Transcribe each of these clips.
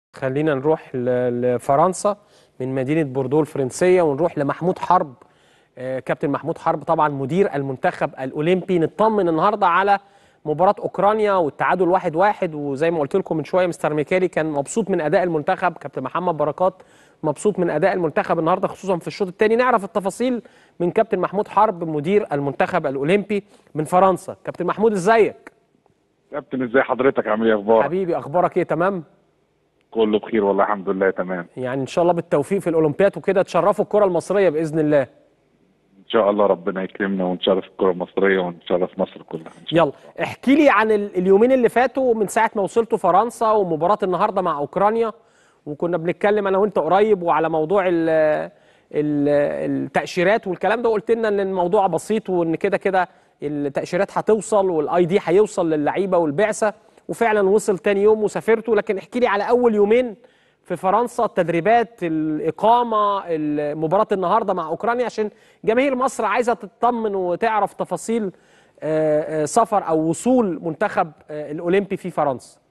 خلينا نروح ل- لفرنسا من مدينة بوردو الفرنسية ونروح لمحمود حرب آه، كابتن محمود حرب طبعا مدير المنتخب الأولمبي نطمن النهاردة على مباراة أوكرانيا والتعادل واحد واحد وزي ما قلت لكم من شوية مستر ميكالي كان مبسوط من أداء المنتخب كابتن محمد بركات مبسوط من أداء المنتخب النهاردة خصوصا في الشوط الثاني نعرف التفاصيل من كابتن محمود حرب مدير المنتخب الأولمبي من فرنسا كابتن محمود ازيك كابتن ازاي حضرتك عامل ايه اخبارك حبيبي أخبارك إيه تمام كله بخير والله الحمد لله تمام يعني ان شاء الله بالتوفيق في الاولمبياد وكده تشرفوا الكره المصريه باذن الله ان شاء الله ربنا يكرمنا ونشرف الكره المصريه ونشرف مصر كلها إن شاء يلا احكي لي عن ال- اليومين اللي فاتوا من ساعه ما وصلتوا فرنسا ومباراه النهارده مع اوكرانيا وكنا بنتكلم انا وانت قريب وعلى موضوع ال ال التاشيرات والكلام ده وقلت لنا ان الموضوع بسيط وان كده كده التاشيرات هتوصل والاي دي هيوصل للعيبه والبعثه وفعلا وصل تاني يوم وسافرتوا لكن احكي لي على اول يومين في فرنسا التدريبات الإقامة مباراة النهاردة مع أوكرانيا عشان جماهير مصر عايزة تطمن وتعرف تفاصيل آه، آه، سفر أو وصول منتخب آه، الأولمبي في فرنسا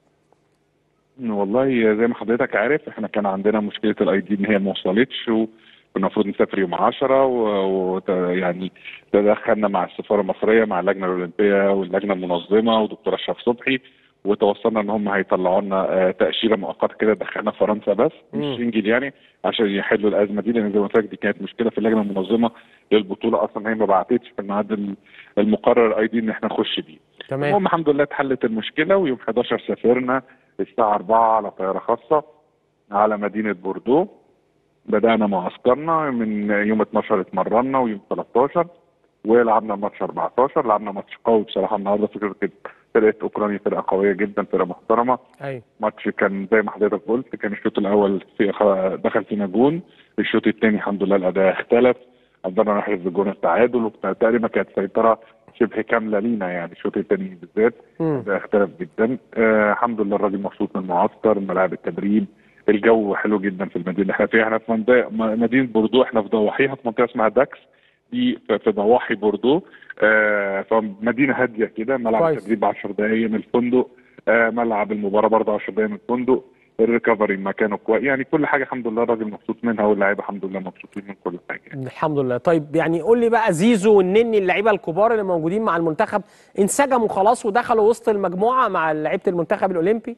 الله والله زي ما حضرتك عارف احنا كان عندنا مشكله الاي دي ان هي ما وصلتش وكنا المفروض نسافر يوم 10 ويعني تدخلنا مع السفاره المصريه مع اللجنه الاولمبيه واللجنه المنظمه ودكتور اشرف صبحي وتوصلنا ان هم هيطلعوا لنا آه، تاشيره مؤقته كده دخلنا فرنسا بس مم. مش شنجل يعني عشان يحلوا الازمه دي لان زي ما قلت لك دي كانت مشكله في اللجنه المنظمه للبطوله اصلا هي ما بعتتش في الميعاد ال- المقرر اي دي ان احنا نخش بيه تمام المهم الحمد لله اتحلت المشكله ويوم 11 سافرنا الساعه 4 على طياره خاصه على مدينه بوردو بدانا معسكرنا من يوم 12 اتمرنا ويوم 13 ولعبنا ماتش 14 لعبنا ماتش قوي بصراحه النهارده فكره فرقه اوكرانيا فرقه قويه جدا فرقه محترمه أيوة ماتش كان زي ما حضرتك قلت كان الشوط الاول في دخل فينا جون الشوط الثاني الحمد لله الاداء اختلف قدرنا نحرز جون التعادل وتقريبا كانت سيطره شبه كامله لينا يعني الشوط الثاني بالذات مم. ده اختلف جدا آه الحمد لله الراجل مبسوط من المعسكر ملاعب التدريب الجو حلو جدا في المدينه اللي احنا فيها احنا في منطقه م- مدينه بوردو احنا في ضواحيها في منطقه اسمها داكس دي في في ضواحي بوردو آه فمدينه هاديه كده ملعب كويس. التدريب 10 دقائق من الفندق آه ملعب المباراه برضه 10 دقائق من الفندق الريكفري مكانه كويس يعني كل حاجه الحمد لله الراجل مبسوط منها واللاعيبه الحمد لله مبسوطين من كل حاجه يعني. الحمد لله طيب يعني قول لي بقى زيزو والنني اللعيبة الكبار اللي موجودين مع المنتخب انسجموا خلاص ودخلوا وسط المجموعة مع لعيبة المنتخب الأولمبي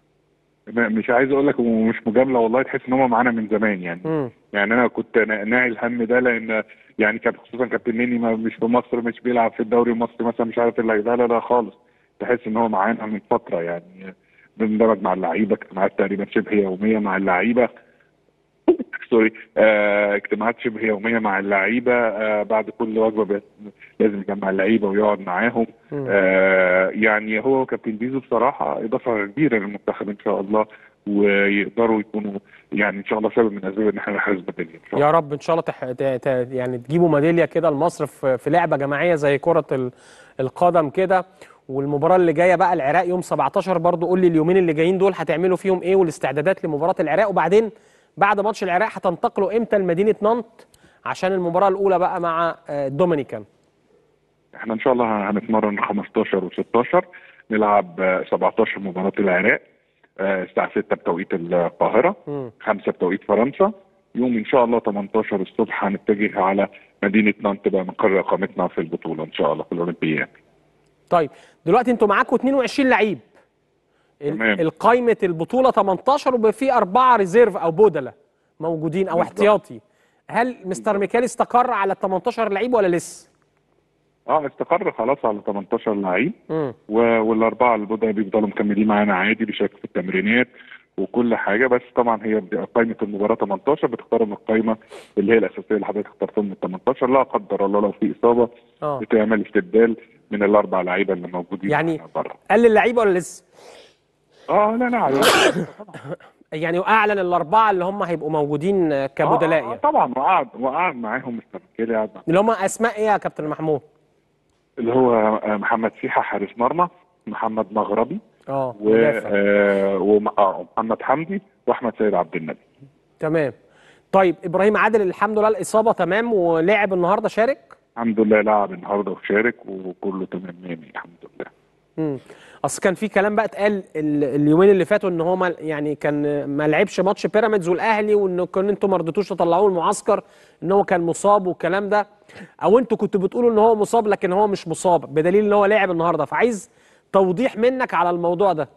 م- مش عايز اقول لك ومش مجامله والله تحس ان هم معانا من زمان يعني مم. يعني انا كنت نا- ناعي الهم ده لان يعني كان خصوصا كابتن نني ما مش في مصر مش بيلعب في الدوري المصري مثلا مش عارف اللي لا لا لا خالص تحس ان هو معانا من فتره يعني بندمج مع اللعيبه اجتماعات تقريبا شبه يوميه مع اللعيبه سوري آه اجتماعات شبه يوميه مع اللعيبه آه بعد كل وجبه بي- لازم يجمع اللعيبه ويقعد معاهم مم. آه يعني هو كابتن بيزو بصراحه اضافه كبيره للمنتخب ان شاء الله ويقدروا يكونوا يعني ان شاء الله سبب من اسباب ان احنا نحرز ميداليه ان شاء الله يا رب ان شاء الله تح... ت... ت... يعني تجيبوا ميداليه كده لمصر في... في لعبه جماعيه زي كره ال... القدم كده والمباراه اللي جايه بقى العراق يوم 17 برضو قول لي اليومين اللي جايين دول هتعملوا فيهم ايه والاستعدادات لمباراه العراق وبعدين بعد ماتش العراق هتنتقلوا امتى لمدينه نانت عشان المباراه الاولى بقى مع آه، الدومينيكان احنا ان شاء الله هنتمرن 15 و16 نلعب آه، 17 مباراه العراق آه، الساعه 6 بتوقيت القاهره مم. 5 بتوقيت فرنسا يوم ان شاء الله 18 الصبح هنتجه على مدينه نانت بقى مقر اقامتنا في البطوله ان شاء الله في الاولمبياد طيب دلوقتي انتوا معاكم 22 لعيب ال- تمام. القايمه البطوله 18 وبقى في اربعه ريزيرف او بدله موجودين او بالظبط. احتياطي هل مستر ميكالي استقر على ال 18 لعيب ولا لسه؟ اه استقر خلاص على 18 لعيب مم. و- والاربعه البودة بيفضلوا مكملين معانا عادي بيشاركوا في التمرينات وكل حاجه بس طبعا هي بتبقى قائمه المباراه 18 بتختار من القائمه اللي هي الاساسيه اللي حضرتك اخترتهم من 18 لا قدر الله لو في اصابه اه بتعمل استبدال من الاربع لعيبه اللي موجودين يعني معانا بره قال اللعيبه ولا لسه؟ اه لا لا عادي. يعني اعلن الاربعه اللي هم هيبقوا موجودين آه، كبدلاء آه، آه يعني طبعا وقعد وقعد معاهم مستر كيلي قعد مع- اللي هم اسماء ايه يا كابتن محمود؟ اللي هو آه، محمد سيحه حارس مرمى محمد مغربي اه و مدافع آه، وم- آه، ومحمد حمدي واحمد سيد عبد النبي تمام طيب ابراهيم عادل الحمد لله الاصابه تمام ولعب النهارده شارك؟ الحمد لله لعب النهارده وشارك وكله تمام يعني الحمد لله مم. اصل كان في كلام بقى اتقال ال- اليومين اللي فاتوا ان هو ما يعني كان ما لعبش ماتش بيراميدز والاهلي وان كان انتوا ما رضيتوش تطلعوه المعسكر ان هو كان مصاب والكلام ده او انتوا كنتوا بتقولوا ان هو مصاب لكن هو مش مصاب بدليل ان هو لعب النهارده فعايز توضيح منك على الموضوع ده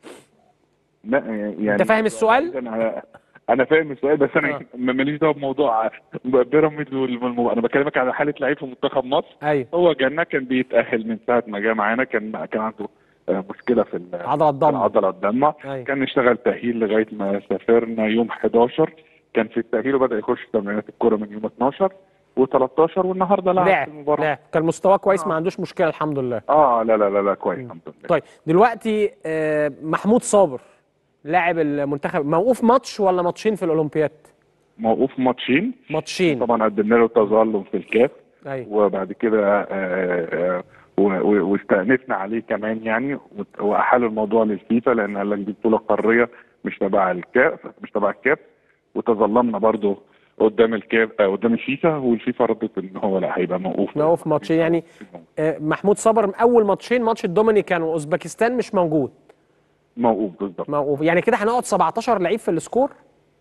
لا يعني أنت فاهم السؤال؟ انا انا فاهم السؤال بس انا آه. م- ماليش دعوه بموضوع بيراميدز والم- انا بكلمك على حاله لعيب في منتخب مصر ايوه هو جنة كان بيتاهل من ساعه ما جه معانا كان كان عنده آه، مشكله في ال- عضله الضم العضله الضمه أيوة. كان اشتغل تاهيل لغايه ما سافرنا يوم 11 كان في التاهيل وبدا يخش تمرينات الكوره من يوم 12 و13 والنهارده لعب في لعب المباراه لعب كان مستواه كويس ما آه. عندوش مشكله الحمد لله اه لا لا لا لا كويس الحمد لله طيب دلوقتي آه، محمود صابر لاعب المنتخب موقوف ماتش ولا ماتشين في الاولمبياد موقوف ماتشين ماتشين طبعا قدمنا له تظلم في الكاف ايوه وبعد كده آه، آه، و- و- واستأنفنا عليه كمان يعني وت- واحالوا الموضوع للفيفا لان قال لك دي بطوله قاريه مش تبع الكاف مش تبع الكاف وتظلمنا برضو قدام الكاف آه، قدام الفيفا والفيفا ردت ان هو لا هيبقى موقوف موقوف ماتشين يعني آه، محمود صابر اول ماتشين ماتش الدومينيكان واوزبكستان مش موجود موقوف بالظبط موقوف يعني كده هنقعد 17 لعيب في السكور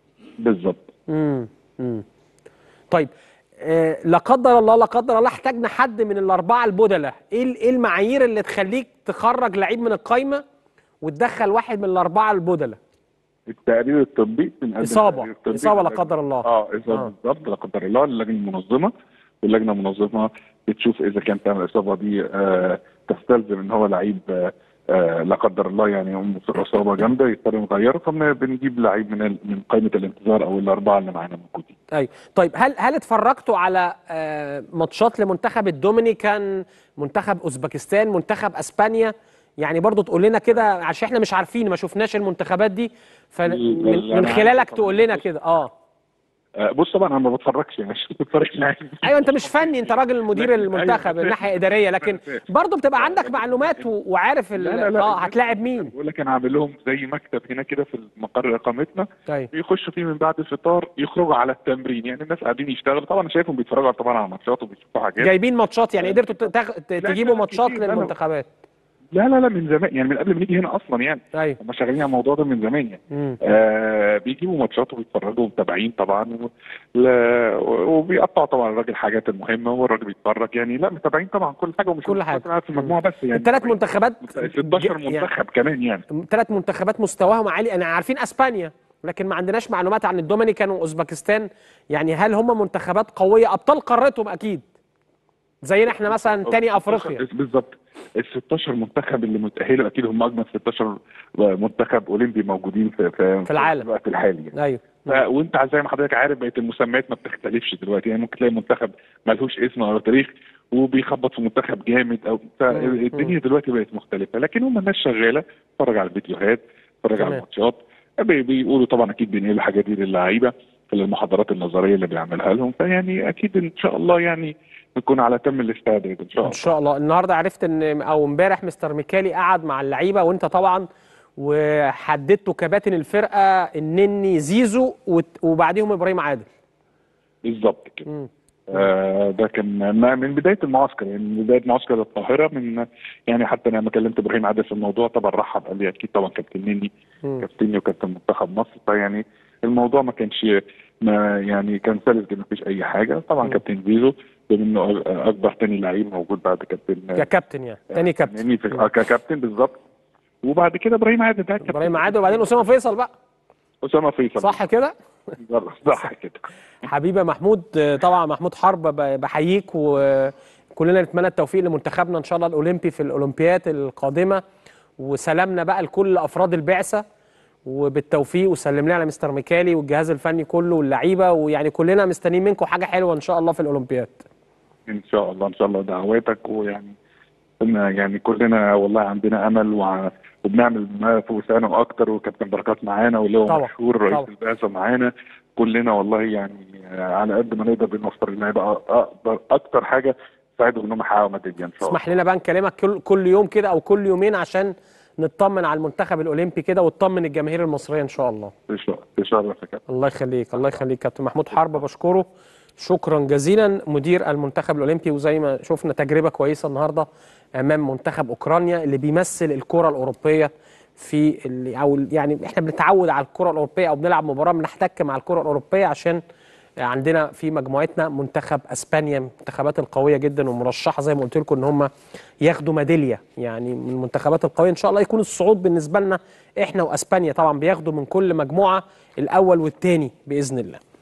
بالظبط امم امم طيب آه، لا قدر الله لا قدر الله احتاجنا حد من الاربعه البدله ايه ال- ايه المعايير اللي تخليك تخرج لعيب من القايمه وتدخل واحد من الاربعه البدله التقرير الطبي بنقدم إصابة. تقرير طبي إصابة لا للجنة- قدر الله. اه اصابه آه. بالظبط لا قدر الله للجنه المنظمه واللجنه المنظمه بتشوف اذا كانت الاصابه دي آه تستلزم ان هو لعيب آه آه لا قدر الله يعني يقوم في اصابه جامده يضطر نغيره فبنجيب لعيب من ال- من قائمه الانتظار او الاربعه اللي معانا موجودين ايوه طيب هل هل اتفرجتوا على آه، ماتشات لمنتخب الدومينيكان منتخب اوزبكستان منتخب اسبانيا يعني برضو تقول لنا كده عشان احنا مش عارفين ما شفناش المنتخبات دي لا، فمن لا، من أنا خلالك عارف تقول طبعاً. لنا كده اه آه بص طبعا انا ما بتفرجش يعني عشان بتفرج معاك ايوه انت مش فني انت راجل مدير لكن- المنتخب أيوة، الناحيه اداريه لكن فاهم. برضو بتبقى عندك معلومات و- وعارف ال- لا لا لا اه هتلاعب مين بقول لك انا عامل لهم زي مكتب هنا كده في مقر اقامتنا طيب بيخشوا فيه من بعد الفطار يخرجوا على التمرين يعني الناس قاعدين يشتغلوا طبعا انا شايفهم بيتفرجوا طبعا على ماتشات وبيشوفوا حاجات جايبين ماتشات يعني قدرتوا ت- تاخ- ت- لا، تجيبوا لا، ماتشات كتير. لا، لا. للمنتخبات لا لا لا من زمان يعني من قبل ما نيجي هنا اصلا يعني ايوه هم شغالين على الموضوع ده من زمان يعني مم. آه بيجيبوا ماتشات وبيتفرجوا ومتابعين طبعا و... لا وبيقطعوا طبعا الراجل الحاجات المهمه والراجل بيتفرج يعني لا متابعين طبعا كل حاجه ومش كل حاجة. المنتخبات في المجموعه بس يعني الثلاث منتخبات 16 ج- يعني منتخب كمان يعني ثلاث منتخبات مستواهم عالي انا عارفين اسبانيا لكن ما عندناش معلومات عن الدومينيكان واوزبكستان يعني هل هم منتخبات قويه ابطال قارتهم اكيد زينا احنا مثلا تاني افريقيا بالظبط ال 16 منتخب اللي متاهلوا اكيد هم اجمل 16 منتخب اولمبي موجودين في في, في العالم. الوقت الحالي يعني. ايوه ف- وانت زي ما حضرتك عارف بقت المسميات ما بتختلفش دلوقتي يعني ممكن تلاقي منتخب ملهوش اسم ولا تاريخ وبيخبط في منتخب جامد او فالدنيا دلوقتي بقت مختلفه لكن هم الناس شغاله اتفرج على الفيديوهات اتفرج على تمام. الماتشات بي- بيقولوا طبعا اكيد بينقلوا الحاجات دي للعيبه في المحاضرات النظريه اللي بيعملها لهم فيعني اكيد ان شاء الله يعني نكون على تم الاستعداد ان شاء ان الله شاء الله النهارده عرفت ان او امبارح مستر ميكالي قعد مع اللعيبه وانت طبعا وحددتوا كباتن الفرقه النني زيزو وت- وبعديهم ابراهيم عادل بالظبط كده مم. آه ده كان ما- من بدايه المعسكر يعني من بدايه معسكر القاهره من يعني حتى انا لما كلمت ابراهيم عادل في الموضوع طبعا رحب قال لي اكيد طبعا كابتن نني مم. كابتني وكابتن منتخب مصر فيعني الموضوع ما كانش ما يعني كان سلس كده ما فيش اي حاجه طبعا مم. كابتن زيزو بما انه اكبر تاني لعيب موجود بعد كابتن ككابتن يعني تاني كابتن نني في- آه، ككابتن بالظبط وبعد كده ابراهيم عادل ده كابتن ابراهيم عادل وبعدين اسامه فيصل بقى اسامه فيصل صح كده صح كده حبيبي محمود آه، طبعا محمود حرب ب- بحييك وكلنا نتمنى التوفيق لمنتخبنا ان شاء الله الاولمبي في الاولمبيات القادمه وسلامنا بقى لكل افراد البعثه وبالتوفيق وسلم لنا على مستر ميكالي والجهاز الفني كله واللعيبه ويعني كلنا مستنيين منكم حاجه حلوه ان شاء الله في الاولمبياد ان شاء الله ان شاء الله دعواتك ويعني إن يعني كلنا والله عندنا امل وع- وبنعمل ما في وسعنا اكتر وكابتن بركات معانا واللي هو طبعا، مشهور رئيس طبعا. البعثه معانا كلنا والله يعني على قد ما نقدر بنوفر اللعيبه اقدر اكتر حاجه تساعدهم انهم يحققوا ميداليه ان شاء الله اسمح لنا بقى نكلمك كل, كل يوم كده او كل يومين عشان نطمن على المنتخب الاولمبي كده وتطمن الجماهير المصريه ان شاء الله تشرف تشرف يا كابتن الله يخليك الله يخليك كابتن محمود حرب بشكره شكرا جزيلا مدير المنتخب الاولمبي وزي ما شفنا تجربه كويسه النهارده امام منتخب اوكرانيا اللي بيمثل الكره الاوروبيه في ال- او يعني احنا بنتعود على الكره الاوروبيه او بنلعب مباراه بنحتك مع الكره الاوروبيه عشان عندنا في مجموعتنا منتخب اسبانيا من المنتخبات القويه جدا ومرشحه زي ما قلت لكم ان هم ياخدوا ميداليه يعني من المنتخبات القويه ان شاء الله يكون الصعود بالنسبه لنا احنا واسبانيا طبعا بياخدوا من كل مجموعه الاول والثاني باذن الله